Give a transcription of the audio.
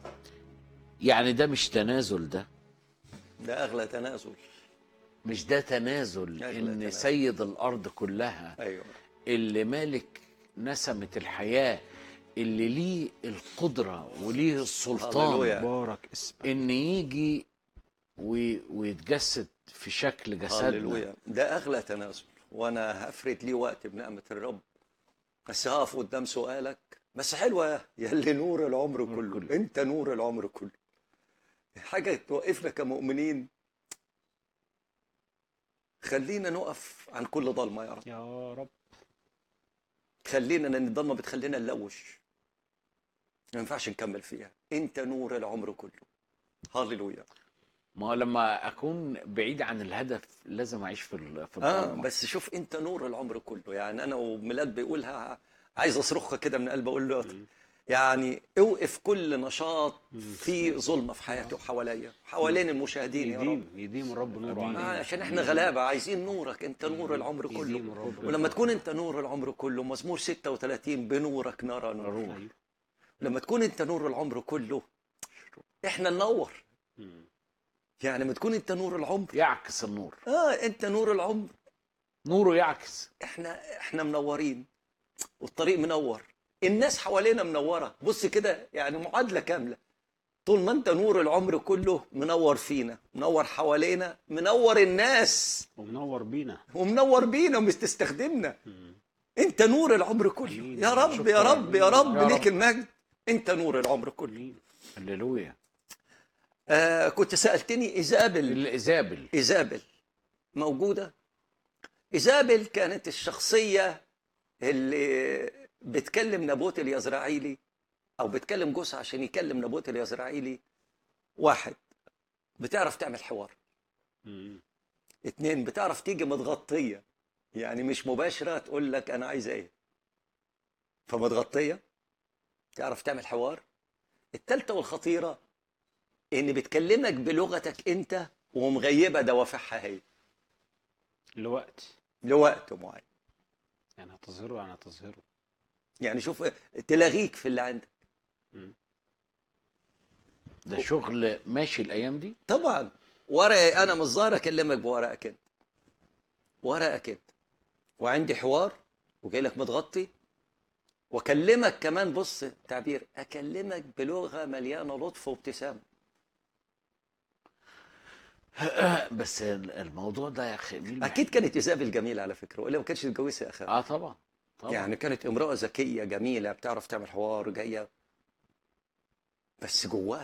يعني ده مش تنازل ده ده اغلى تنازل مش ده تنازل أغلى ان تنازل. سيد الارض كلها ايوه اللي مالك نسمة الحياة اللي ليه القدرة وليه السلطان هللويا. بارك اسمك ان يجي وي- ويتجسد في شكل جسدنا هللويا ده اغلى تنازل وانا هفرد ليه وقت بنعمه الرب بس هقف قدام سؤالك بس حلوه يا اللي نور العمر كله كله. انت نور العمر كله حاجه توقفنا كمؤمنين خلينا نقف عن كل ضلمه يا رب يا رب خلينا لان الضلمه بتخلينا نلوش ما ينفعش نكمل فيها انت نور العمر كله هللويا ما هو لما اكون بعيد عن الهدف لازم اعيش في ال- في اه الضلمة. بس شوف انت نور العمر كله يعني انا وميلاد بيقولها عايز اصرخها كده من قلبي اقول له يعني اوقف كل نشاط في ظلمه في حياتي وحواليا حوالين المشاهدين يا رب يديم يديم الرب نوره آه علينا عشان احنا غلابه عايزين نورك انت نور العمر يديم كله الرب ولما تكون انت نور العمر كله مزمور 36 بنورك نرى نور أيوه. لما تكون انت نور العمر كله احنا ننور مم. يعني لما تكون انت نور العمر يعكس النور اه انت نور العمر نوره يعكس احنا احنا منورين والطريق منور الناس حوالينا منوره بص كده يعني معادله كامله طول ما انت نور العمر كله منور فينا منور حوالينا منور الناس ومنور بينا ومنور بينا ومش تستخدمنا مم. انت نور العمر كله آمين. يا رب شكراً. يا رب يا رب يا ليك رب. المجد انت نور العمر كله آمين. هللويا آه كنت سالتني ايزابل الايزابل ايزابل موجوده ايزابل كانت الشخصيه اللي بتكلم نابوت اليزرعيلي او بتكلم جوزها عشان يكلم نابوت اليزرعيلي واحد بتعرف تعمل حوار مم. اتنين بتعرف تيجي متغطيه يعني مش مباشره تقول لك انا عايز ايه فمتغطيه تعرف تعمل حوار التالتة والخطيره ان بتكلمك بلغتك انت ومغيبه دوافعها هي الوقت لوقت معين يعني هتظهره يعني هتظهره يعني شوف تلاغيك في اللي عندك ده شغل ماشي الايام دي طبعا ورقي انا مش ظاهر اكلمك بورقك انت ورقك انت وعندي حوار وجاي لك متغطي واكلمك كمان بص تعبير اكلمك بلغه مليانه لطف وابتسامه بس الموضوع ده يا اخي مين اكيد كانت ايزابل جميله على فكره والا ما كانتش اتجوزها يا اخي اه طبعا طبعا يعني كانت امراه ذكيه جميله بتعرف تعمل حوار جايه بس جواها